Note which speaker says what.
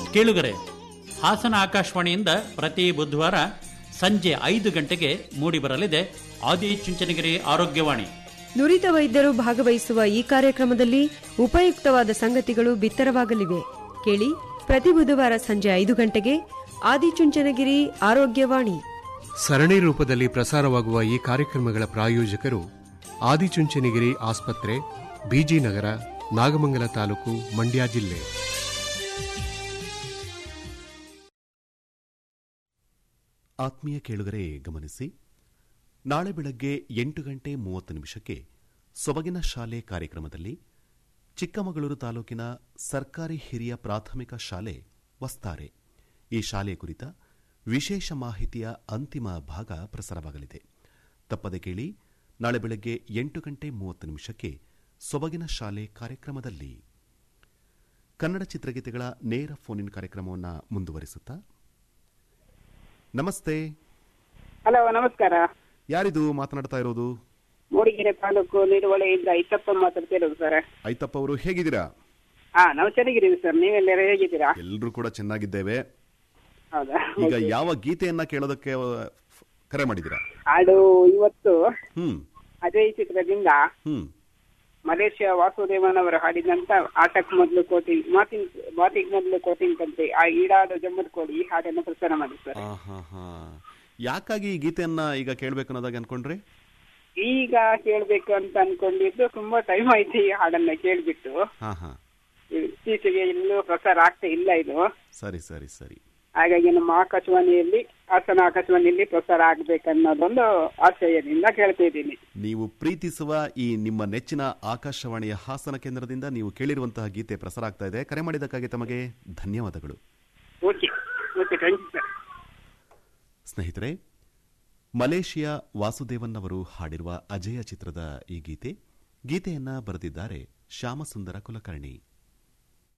Speaker 1: ಕೇಳುಗರೆ ಹಾಸನ ಆಕಾಶವಾಣಿಯಿಂದ ಪ್ರತಿ ಬುಧವಾರ ಸಂಜೆ ಐದು ಗಂಟೆಗೆ ಮೂಡಿಬರಲಿದೆ ಆದಿಚುಂಚನಗಿರಿ ಆರೋಗ್ಯವಾಣಿ
Speaker 2: ನುರಿತ ವೈದ್ಯರು ಭಾಗವಹಿಸುವ ಈ ಕಾರ್ಯಕ್ರಮದಲ್ಲಿ ಉಪಯುಕ್ತವಾದ ಸಂಗತಿಗಳು ಬಿತ್ತರವಾಗಲಿವೆ ಕೇಳಿ ಪ್ರತಿ ಬುಧವಾರ ಸಂಜೆ ಐದು ಗಂಟೆಗೆ ಆದಿಚುಂಚನಗಿರಿ ಆರೋಗ್ಯವಾಣಿ
Speaker 3: ಸರಣಿ ರೂಪದಲ್ಲಿ ಪ್ರಸಾರವಾಗುವ ಈ ಕಾರ್ಯಕ್ರಮಗಳ ಪ್ರಾಯೋಜಕರು ಆದಿಚುಂಚನಗಿರಿ ಆಸ್ಪತ್ರೆ ಬಿಜಿ ನಗರ ನಾಗಮಂಗಲ ತಾಲೂಕು ಮಂಡ್ಯ ಜಿಲ್ಲೆ
Speaker 4: ಆತ್ಮೀಯ ಕೇಳುಗರೆ ಗಮನಿಸಿ ನಾಳೆ ಬೆಳಗ್ಗೆ ಎಂಟು ಗಂಟೆ ಮೂವತ್ತು ನಿಮಿಷಕ್ಕೆ ಸೊಬಗಿನ ಶಾಲೆ ಕಾರ್ಯಕ್ರಮದಲ್ಲಿ ಚಿಕ್ಕಮಗಳೂರು ತಾಲೂಕಿನ ಸರ್ಕಾರಿ ಹಿರಿಯ ಪ್ರಾಥಮಿಕ ಶಾಲೆ ವಸ್ತಾರೆ ಈ ಶಾಲೆ ಕುರಿತ ವಿಶೇಷ ಮಾಹಿತಿಯ ಅಂತಿಮ ಭಾಗ ಪ್ರಸಾರವಾಗಲಿದೆ ತಪ್ಪದೆ ಕೇಳಿ ನಾಳೆ ಬೆಳಗ್ಗೆ ಎಂಟು ಗಂಟೆ ಮೂವತ್ತು ನಿಮಿಷಕ್ಕೆ ಸೊಬಗಿನ ಶಾಲೆ ಕಾರ್ಯಕ್ರಮದಲ್ಲಿ ಕನ್ನಡ ಚಿತ್ರಗೀತೆಗಳ ನೇರ ಫೋನ್ ಇನ್ ಕಾರ್ಯಕ್ರಮವನ್ನು ಮುಂದುವರಿಸುತ್ತಾ ನಮಸ್ತೆ
Speaker 5: ಹಲೋ ನಮಸ್ಕಾರ
Speaker 4: ಯಾರಿದು ಮಾತನಾಡ್ತಾ ಇರೋದು
Speaker 5: ಮೂಡಿಗೆರೆ ತಾಲೂಕು ನಿಡುವಳೆಯಿಂದ ಐತಪ್ಪ ಮಾತಾಡ್ತಿರೋದು ಸರ್
Speaker 4: ಐತಪ್ಪ ಅವರು ಹೇಗಿದ್ದೀರಾ
Speaker 5: ಹಾ ನಾವು ಚೆನ್ನಾಗಿದ್ದೀವಿ ಸರ್ ನೀವೆಲ್ಲರೂ ಹೇಗಿದ್ದೀರಾ
Speaker 4: ಎಲ್ಲರೂ ಕೂಡ ಚೆನ್ನಾಗಿದ್ದೇವೆ
Speaker 5: ಹೌದಾ
Speaker 4: ಈಗ ಯಾವ ಗೀತೆಯನ್ನ ಕೇಳೋದಕ್ಕೆ ಆ, ಫ್- ಕರೆ ಮಾಡಿದ್ದೀರಾ
Speaker 5: ಹಾಡು ಇವತ್ತು
Speaker 4: ಹ್ಮ್
Speaker 5: ಅದೇ ಚಿತ್ರದಿಂದ
Speaker 4: ಹ್ಮ್
Speaker 5: ಮಲೇಷ್ಯಾ ವಾಸುದೇವನವರು ಹಾಡಿದಂತ ಆಟಕ್ ಮೊದಲು ಕೋಟಿ ಮಾತಿನ ಮಾತಿಗೆ ಮೊದಲು ಕೋಟಿಂಗ್ ಕಂತೆ ಆ ಈಡಾದ ಜಮ್ಮದ್ ಕೋಡಿ ಈ ಹಾಡನ್ನು ಪ್ರಸಾರ ಮಾಡಿ ಸರ್
Speaker 4: ಆ, ಹಾ ಹಾ ಯಾಕಾಗಿ ಈ ಗೀತೆಯನ್ನ ಈಗ ಕೇಳ್ಬೇಕು ಅನ್ನೋದಾಗಿ ಅನ್ಕೊಂಡ್ರಿ
Speaker 5: ಈಗ ಕೇಳ್ಬೇಕು ಅಂತ ಅನ್ಕೊಂಡಿದ್ದು ತುಂಬಾ ಟೈಮ್ ಆಯ್ತು ಈ ಹಾಡನ್ನ ಕೇಳ್ಬಿಟ್ಟು
Speaker 4: ಹಾ ಹಾ
Speaker 5: ಇತ್ತೀಚೆಗೆ ಎಲ್ಲೂ ಪ್ರಸಾರ ಆಗ್ತಾ ಇಲ್ಲ ಇದು
Speaker 4: ಸರಿ ಸರಿ ಸರಿ
Speaker 5: ಹಾಗಾಗಿ ನಮ್ಮ ಆಕಾಶವಾಣಿಯಲ್ಲಿ ಹಾಸನ ಆಕಾಶವಾಣಿಯಲ್ಲಿ ಪ್ರಸಾರ ಆಗ್ಬೇಕನ್ನೋದೊಂದು ಆಶಯದಿಂದ ಕೇಳ್ತಾ ಇದ್ದೀನಿ
Speaker 4: ನೀವು ಪ್ರೀತಿಸುವ ಈ ನಿಮ್ಮ ನೆಚ್ಚಿನ ಆಕಾಶವಾಣಿಯ ಹಾಸನ ಕೇಂದ್ರದಿಂದ ನೀವು ಕೇಳಿರುವಂತಹ ಗೀತೆ ಪ್ರಸಾರ ಆಗ್ತಾ ಇದೆ ಕರೆ ಮಾಡಿದ್ದಕ್ಕಾಗಿ ತಮಗೆ ಧನ್ಯವಾದಗಳು
Speaker 5: okay okay thank you sir
Speaker 4: ಸ್ನೇಹಿತರೆ ಮಲೇಷಿಯಾ ವಾಸುದೇವನ್ ಅವರು ಹಾಡಿರುವ ಅಜಯ ಚಿತ್ರದ ಈ ಗೀತೆ ಗೀತೆಯನ್ನ ಬರೆದಿದ್ದಾರೆ ಶ್ಯಾಮಸುಂದರ ಕುಲಕರ್ಣಿ